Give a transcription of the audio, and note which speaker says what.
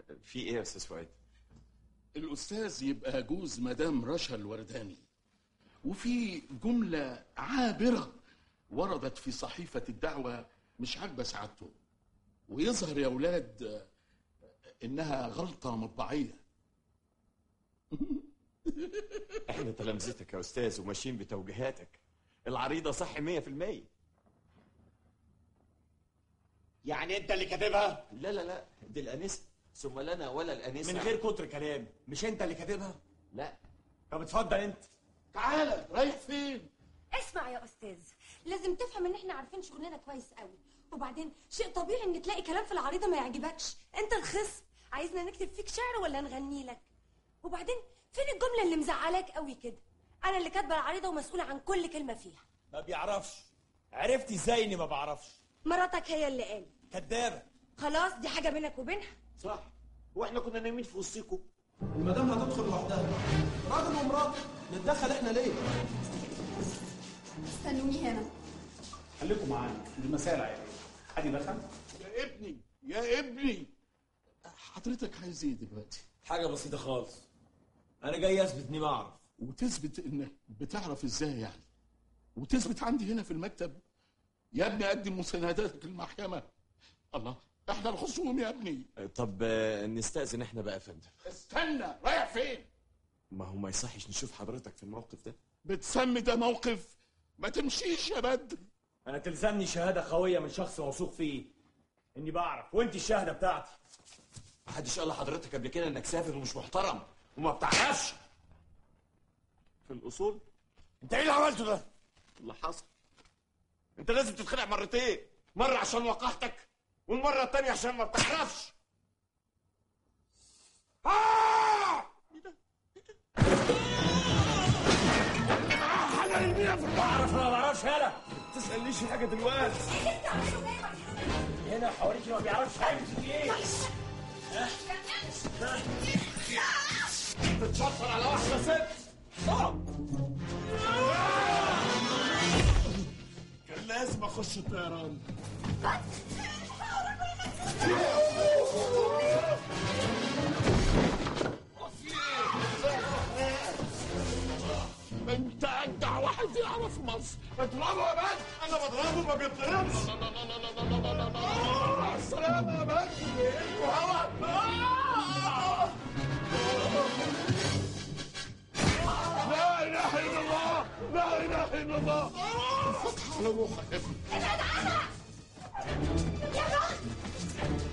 Speaker 1: في ايه يا استاذ فؤاد
Speaker 2: الأستاذ يبقى جوز مدام رشا الورداني وفي جملة عابرة وردت في صحيفة الدعوة مش عاجبة سعادته ويظهر يا ولاد آه، إنها غلطة مطبعية
Speaker 1: احنا تلامذتك يا استاذ وماشيين بتوجيهاتك العريضه صح 100%
Speaker 3: يعني انت اللي كاتبها
Speaker 1: لا لا لا دي الانسه ثم لنا ولا الانسه
Speaker 3: من غير كتر كلام مش انت اللي كاتبها
Speaker 1: لا
Speaker 3: طب اتفضل انت
Speaker 2: تعالى رايح فين
Speaker 4: اسمع يا استاذ لازم تفهم ان احنا عارفين شغلنا كويس قوي وبعدين شيء طبيعي ان تلاقي كلام في العريضه ما يعجبكش انت الخصم عايزنا نكتب فيك شعر ولا نغني لك وبعدين فين الجمله اللي مزعلاك قوي كده انا اللي كاتبه العريضه ومسؤوله عن كل كلمه فيها
Speaker 3: ما بيعرفش عرفت ازاي اني ما بعرفش
Speaker 4: مراتك هي اللي قالت
Speaker 3: كدابه
Speaker 4: خلاص دي حاجه بينك وبينها
Speaker 1: صح واحنا كنا نايمين في وسطكم
Speaker 5: المدام هتدخل لوحدها راجل ومراته نتدخل احنا ليه؟
Speaker 6: استنوني هنا
Speaker 7: خليكم معانا دي مسائل عائليه حد يدخل
Speaker 2: يا ابني يا ابني حضرتك عايز ايه دلوقتي
Speaker 3: حاجه بسيطه خالص انا جاي اثبت اني ما اعرف
Speaker 2: وتثبت انك بتعرف ازاي يعني وتثبت عندي هنا في المكتب يا ابني قدم مسانداتك للمحكمة الله احنا الخصوم يا ابني
Speaker 1: طب آه، نستأذن احنا بقى يا فندم
Speaker 2: استنى رايح فين
Speaker 1: ما هو ما يصحش نشوف حضرتك في الموقف ده
Speaker 2: بتسمي ده موقف ما تمشيش يا بدر
Speaker 3: انا تلزمني شهاده قويه من شخص موثوق فيه اني بعرف وانت الشهاده بتاعتي
Speaker 1: محدش قال لحضرتك قبل كده انك سافر ومش محترم وما بتعرفش في الاصول
Speaker 3: انت ايه اللي عملته ده
Speaker 1: اللي حصل انت لازم تتخلع مرتين مره عشان وقحتك والمره التانية عشان ما بتعرفش آه!
Speaker 3: بعرف ولا ما بعرفش يالا تسالنيش في حاجه دلوقتي هنا حواليك ما بيعرفش حاجه في ايه
Speaker 2: تتشطر على واحدة ست صعب كان لازم اخش الطيران انت اجدع واحد يعرف في مصر اضربه يا بد انا بضربه ما بيتضربش مع السلامه يا بد وهوا لا اله الا الله لا اله الا الله الفتح على روحك يا ابني